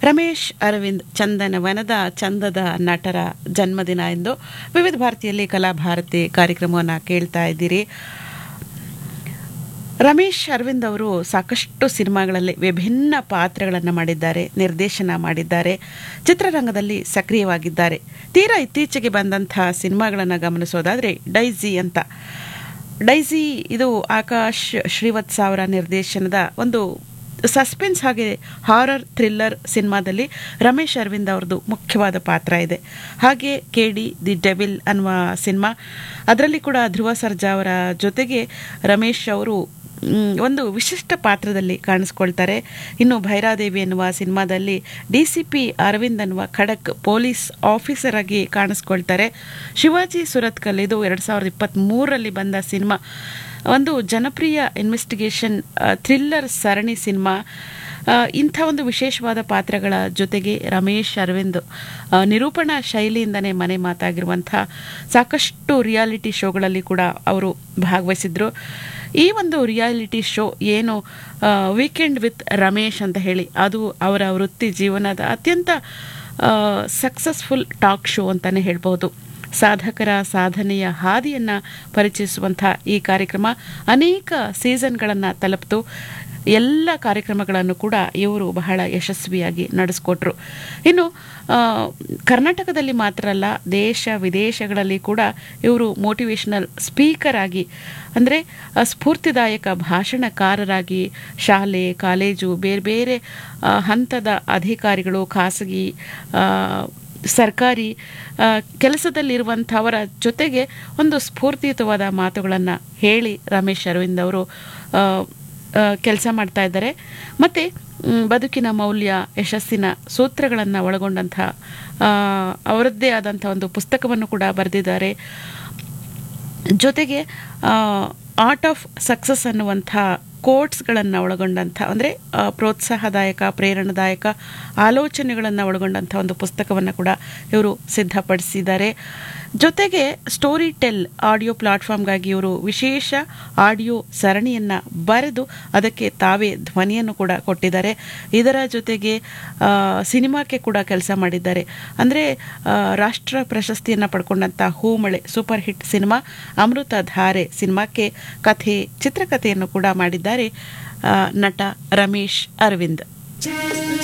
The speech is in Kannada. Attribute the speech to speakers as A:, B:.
A: ರಮೇಶ್ ಅರವಿಂದ್ ಚಂದನವನದ ಚಂದದ ನಟರ ಜನ್ಮದಿನ ಎಂದು ವಿವಿಧ ಭಾರತಿಯಲ್ಲಿ ಕಲಾಭಾರತಿ ಕಾರ್ಯಕ್ರಮವನ್ನು ಕೇಳ್ತಾ ಇದ್ದೀರಿ ರಮೇಶ್ ಅರವಿಂದ್ ಅವರು ಸಾಕಷ್ಟು ಸಿನಿಮಾಗಳಲ್ಲಿ ವಿಭಿನ್ನ ಪಾತ್ರಗಳನ್ನು ಮಾಡಿದ್ದಾರೆ ನಿರ್ದೇಶನ ಮಾಡಿದ್ದಾರೆ ಚಿತ್ರರಂಗದಲ್ಲಿ ಸಕ್ರಿಯವಾಗಿದ್ದಾರೆ ತೀರಾ ಇತ್ತೀಚೆಗೆ ಬಂದಂಥ ಸಿನಿಮಾಗಳನ್ನು ಗಮನಿಸೋದಾದರೆ ಡೈಜಿ ಅಂತ ಡೈಜಿ ಇದು ಆಕಾಶ್ ಶ್ರೀವತ್ಸ ಅವರ ನಿರ್ದೇಶನದ ಒಂದು ಸಸ್ಪೆನ್ಸ್ ಹಾಗೆ ಹಾರರ್ ಥ್ರಿಲ್ಲರ್ ಸಿನಿಮಾದಲ್ಲಿ ರಮೇಶ್ ಅರವಿಂದ್ ಅವ್ರದ್ದು ಮುಖ್ಯವಾದ ಪಾತ್ರ ಇದೆ ಹಾಗೆ ಕೆ ಡಿ ದಿ ಡೆವಿಲ್ ಅನ್ನುವ ಸಿನಿಮಾ ಅದರಲ್ಲಿ ಕೂಡ ಧ್ರುವ ಸರ್ಜಾ ಅವರ ಜೊತೆಗೆ ರಮೇಶ್ ಅವರು ಮ್, ಒಂದು ವಿಶಿಷ್ಟ ಪಾತ್ರದಲ್ಲಿ ಕಾಣಿಸ್ಕೊಳ್ತಾರೆ ಇನ್ನು ಭೈರಾದೇವಿ ಎನ್ನುವ ಸಿನಿಮಾದಲ್ಲಿ ಡಿ ಸಿ ಪಿ ಅರವಿಂದ್ ಅನ್ನುವ ಖಡಕ್ ಪೊಲೀಸ್ ಆಫೀಸರ್ ಆಗಿ ಕಾಣಿಸ್ಕೊಳ್ತಾರೆ ಶಿವಾಜಿ ಸುರತ್ಕಲ್ ಇದು ಎರಡು ಸಾವಿರದ ಇಪ್ಪತ್ತ್ಮೂರರಲ್ಲಿ ಬಂದ ಸಿನಿಮಾ ಒಂದು ಜನಪ್ರಿಯ ಇನ್ವೆಸ್ಟಿಗೇಷನ್ ಥ್ರಿಲ್ಲರ್ ಸರಣಿ ಸಿನಿಮಾ ಆ, ಇಂಥ ಒಂದು ವಿಶೇಷವಾದ ಪಾತ್ರಗಳ ಜೊತೆಗೆ ರಮೇಶ್ ಅರವಿಂದ್ ಆ, ನಿರೂಪಣಾ ಶೈಲಿಯಿಂದನೇ ಮನೆ ಮಾತಾಗಿರುವಂಥ ಸಾಕಷ್ಟು ರಿಯಾಲಿಟಿ ಶೋಗಳಲ್ಲಿ ಕೂಡ ಅವರು ಭಾಗವಹಿಸಿದ್ರು ಈ ಒಂದು ರಿಯಾಲಿಟಿ ಶೋ ಏನು ವೀಕೆಂಡ್ ವಿತ್ ರಮೇಶ್ ಅಂತ ಹೇಳಿ ಅದು ಅವರ ವೃತ್ತಿ ಜೀವನದ ಅತ್ಯಂತ ಸಕ್ಸಸ್ಫುಲ್ ಟಾಕ್ ಶೋ ಅಂತಲೇ ಹೇಳ್ಬೋದು ಸಾಧಕರ ಸಾಧನೆಯ ಹಾದಿಯನ್ನು ಪರಿಚಯಿಸುವಂಥ ಈ ಕಾರ್ಯಕ್ರಮ ಅನೇಕ ಸೀಸನ್ಗಳನ್ನು ತಲುಪಿತು ಎಲ್ಲ ಕಾರ್ಯಕ್ರಮಗಳನ್ನು ಕೂಡ ಇವರು ಬಹಳ ಯಶಸ್ವಿಯಾಗಿ ನಡೆಸ್ಕೊಟ್ರು ಇನ್ನು ಆ, ಕರ್ನಾಟಕದಲ್ಲಿ ಮಾತ್ರ ಅಲ್ಲ ದೇಶ ವಿದೇಶಗಳಲ್ಲಿ ಕೂಡ ಇವರು ಮೋಟಿವೇಶನಲ್ ಸ್ಪೀಕರ್ ಆಗಿ ಅಂದರೆ ಸ್ಫೂರ್ತಿದಾಯಕ ಭಾಷಣಕಾರರಾಗಿ ಶಾಲೆ ಕಾಲೇಜು ಬೇರೆ ಬೇರೆ ಆ, ಹಂತದ ಅಧಿಕಾರಿಗಳು ಖಾಸಗಿ ಆ, ಸರ್ಕಾರಿ ಆ, ಕೆಲಸದಲ್ಲಿರುವಂಥವರ ಜೊತೆಗೆ ಒಂದು ಸ್ಫೂರ್ತಿಯುತವಾದ ಮಾತುಗಳನ್ನು ಹೇಳಿ ರಮೇಶ್ ಅರವಿಂದ್ ಅವರು ಕೆಲಸ ಮಾಡ್ತಾ ಇದ್ದಾರೆ ಮತ್ತು ಬದುಕಿನ ಮೌಲ್ಯ ಯಶಸ್ಸಿನ ಸೂತ್ರಗಳನ್ನು ಒಳಗೊಂಡಂಥ ಆ, ಅವರದ್ದೇ ಆದಂಥ ಒಂದು ಪುಸ್ತಕವನ್ನು ಕೂಡ ಬರೆದಿದ್ದಾರೆ ಜೊತೆಗೆ ಆರ್ಟ್ ಆಫ್ ಸಕ್ಸಸ್ ಅನ್ನುವಂಥ ಕೋಟ್ಸ್ಗಳನ್ನು ಒಳಗೊಂಡಂಥ ಅಂದರೆ ಪ್ರೋತ್ಸಾಹದಾಯಕ ಪ್ರೇರಣಾದಾಯಕ ಆಲೋಚನೆಗಳನ್ನು ಒಳಗೊಂಡಂಥ ಒಂದು ಪುಸ್ತಕವನ್ನು ಕೂಡ ಇವರು ಸಿದ್ಧಪಡಿಸಿದ್ದಾರೆ ಜೊತೆಗೆ ಸ್ಟೋರಿ ಟೆಲ್ ಆಡಿಯೋ ಪ್ಲಾಟ್ಫಾರ್ಮ್ಗಾಗಿ ಇವರು ವಿಶೇಷ ಆಡಿಯೋ ಸರಣಿಯನ್ನು ಬರೆದು ಅದಕ್ಕೆ ತಾವೇ ಧ್ವನಿಯನ್ನು ಕೂಡ ಕೊಟ್ಟಿದ್ದಾರೆ ಇದರ ಜೊತೆಗೆ ಆ, ಸಿನಿಮಾಕ್ಕೆ ಕೂಡ ಕೆಲಸ ಮಾಡಿದ್ದಾರೆ ಅಂದರೆ ರಾಷ್ಟ್ರ ಪ್ರಶಸ್ತಿಯನ್ನು ಪಡ್ಕೊಂಡಂಥ Hoomale super hit cinema Amrutha Dhaare ಸಿನಿಮಾಕ್ಕೆ ಕಥೆ ಚಿತ್ರಕಥೆಯನ್ನು ಕೂಡ ಮಾಡಿದ್ದಾರೆ ಆ, ನಟ ರಮೇಶ್ ಅರವಿಂದ್